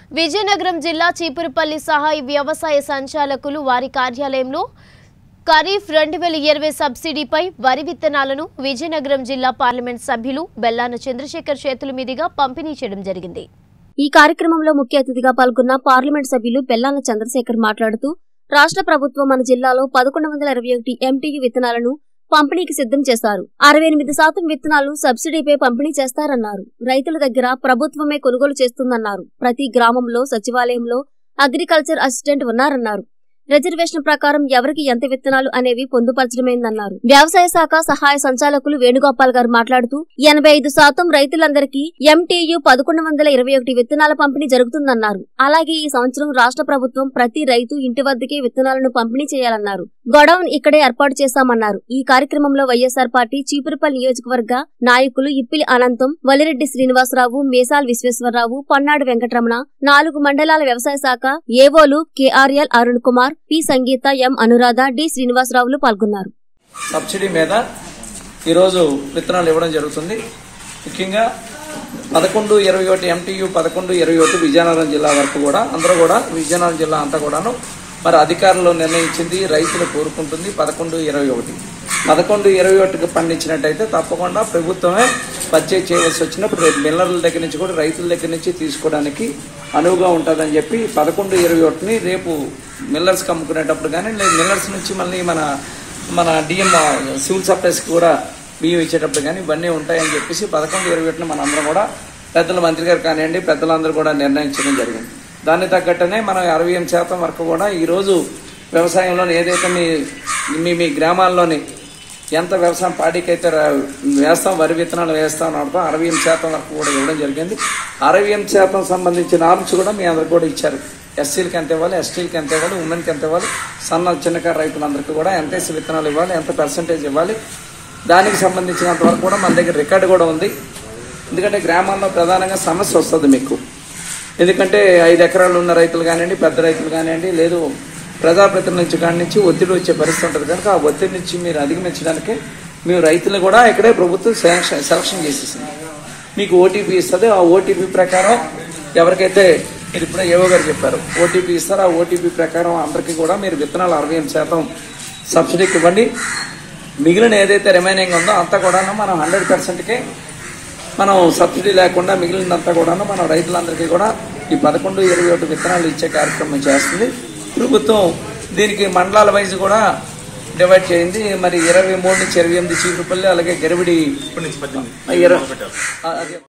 విజయనగరం జిల్లా చీపురుపల్లి సహాయ వ్యవసాయ సంచాలకులు వారి కార్యాలయంలో ఖరీఫ్ రెండు వేల ఇరవై సబ్సిడీపై వరి విత్తనాలను విజయనగరం జిల్లా పార్లమెంట్ సభ్యులు బెల్లాన చంద్రశేఖర్ చేతుల మీదుగా పంపిణీ చేయడం జరిగింది ఈ కార్యక్రమంలో ముఖ్య అతిథిగా పాల్గొన్న పార్లమెంట్ సభ్యులు బెల్లాన చంద్రశేఖర్ మాట్లాడుతూ రాష్ట్ర ప్రభుత్వం మన జిల్లాలో పదకొండు వందల ఇరవై ఒకటి ఎంటీయు విత్తనాలను పంపిణీకి సిద్ధం చేశారు అరవై ఎనిమిది శాతం విత్తనాలు సబ్సిడీపై పంపిణీ చేస్తారన్నారు రైతుల దగ్గర ప్రభుత్వమే కొనుగోలు చేస్తుందన్నారు ప్రతి గ్రామంలో సచివాలయంలో అగ్రికల్చర్ అసిస్టెంట్ ఉన్నారన్నారు రిజర్వేషన్ ప్రకారం ఎవరికి ఎంత విత్తనాలు అనేవి పొందుపరచడమైందన్నారు వ్యవసాయ శాఖ సహాయ సంచాలకులు వేణుగోపాల్ గారు మాట్లాడుతూ ఎనభై ఐదు శాతం రైతులందరికీ ఎంటీయు పదకొండు వందల ఇరవై ఒకటి విత్తనాల పంపిణీ జరుగుతుందన్నారు అలాగే ఈ సంవత్సరం రాష్ట్ర ప్రభుత్వం ప్రతి రైతు ఇంటి వద్దకే విత్తనాలను పంపిణీ చేయాలన్నారు గొడౌన్ ఇక్కడే ఏర్పాటు చేశామన్నారు ఈ కార్యక్రమంలో వైఎస్ఆర్ పార్టీ చీపురుపల్లి నియోజకవర్గ నాయకులు ఇప్పిలి అనంతం వలిరెడ్డి శ్రీనివాసరావు మేసాల్ విశ్వేశ్వరరావు పన్నాడు వెంకటరమణ నాలుగు మండలాల వ్యవసాయ శాఖ ఏవోలు KRL Arun Kumar P Sangeetha M Anuradha D శ్రీనివాసరావులు పాల్గొన్నారు సబ్సిడీ మీద ఈరోజు విత్తనాలు ఇవ్వడం జరుగుతుంది ముఖ్యంగా పదకొండు ఇరవై ఒకటి ఎంటీయు పదకొండు ఇరవై ఒకటి విజయనగరం జిల్లా వరకు కూడా అందరూ కూడా విజయనగరం జిల్లా అంతా కూడాను మరి అధికారులు నిర్ణయించింది రైతులు కోరుకుంటుంది పదకొండు ఇరవై ఒకటి పదకొండు ఇరవై ఒకటికి పండించినట్టయితే తప్పకుండా ప్రభుత్వమే పర్చేజ్ చేయవలసి వచ్చినప్పుడు రేపు మిల్లర్ల దగ్గర నుంచి కూడా రైతుల దగ్గర నుంచి తీసుకోవడానికి అనువుగా ఉంటుందని చెప్పి పదకొండు ఇరవై ఒకటిని రేపు మిల్లర్స్కి అమ్ముకునేటప్పుడు కానీ లేదు మిల్లర్స్ నుంచి మళ్ళీ మన మన డిఎం సివిల్ సప్లైస్కి కూడా బియ్యం ఇచ్చేటప్పుడు కానీ ఇవన్నీ ఉంటాయని చెప్పేసి పదకొండు ఇరవై ఒకటిన మన అందరం కూడా పెద్దల మంత్రి గారు కానివ్వండి పెద్దలందరూ కూడా నిర్ణయించడం జరిగింది దాన్ని తగ్గట్టునే మనం అరవై ఎనిమిది శాతం వరకు కూడా ఈరోజు వ్యవసాయంలో ఏదైతే మీ మీ మీ గ్రామాల్లోని ఎంత వ్యవసాయం పాడికైతే రా- వేస్తాం వరి విత్తనాలు వేస్తాం అని అర్థం అరవై ఎనిమిది శాతం వరకు కూడా ఇవ్వడం జరిగింది అరవై ఎనిమిది శాతం సంబంధించిన నార్మ్స్ కూడా మీ అందరికి కూడా ఇచ్చారు ఎస్సీలకి ఎంత ఇవ్వాలి ఎస్టీలకి ఎంత ఇవ్వాలి ఉమెన్కి ఎంత ఇవ్వాలి సన్న చిన్నకారు రైతులందరికీ కూడా ఎంత వేసి విత్తనాలు ఇవ్వాలి ఎంత పర్సంటేజ్ ఇవ్వాలి దానికి సంబంధించినంత వరకు కూడా మన దగ్గర రికార్డు కూడా ఉంది ఎందుకంటే గ్రామాల్లో ప్రధానంగా సమస్య వస్తుంది మీకు ఎందుకంటే ఐదు ఎకరాలు ఉన్న రైతులు కానివ్వండి పెద్ద రైతులు కానివ్వండి లేదు ప్రజాప్రతినిధుల నుంచి కాడి నుంచి ఒత్తిడి వచ్చే పరిస్థితి ఉంటుంది కనుక ఆ ఒత్తిడి నుంచి మీరు అధిగమించడానికి మేము రైతులు కూడా ఇక్కడే ప్రభుత్వం సెలక్షన్ సెలక్షన్ చేసేసింది మీకు ఓటీపీ ఇస్తుంది ఆ ఓటీపీ ప్రకారం ఎవరికైతే మీరు ఇప్పుడే ఏవో గారు చెప్పారు ఓటీపీ ఇస్తారు ఆ ఓటీపీ ప్రకారం అందరికీ కూడా మీరు విత్తనాలు అరవై ఎనిమిది శాతం సబ్సిడీకి ఇవ్వండి మిగిలిన ఏదైతే రిమైనింగ్ ఉందో అంతా కూడా మనం హండ్రెడ్ పర్సెంట్కే మనం సబ్సిడీ లేకుండా మిగిలినంతా కూడాను మనం రైతులందరికీ కూడా ఈ పదకొండు ఇరవై ఒకటి విత్తనాలు ఇచ్చే కార్యక్రమం చేస్తుంది ప్రభుత్వం దీనికి మండలాల వైజ్ కూడా డివైడ్ చేయింది మరి ఇరవై మూడు నుంచి ఇరవై ఎనిమిది చీపురుపల్లి అలాగే గరివిడి ఇరవై ఆ, అదే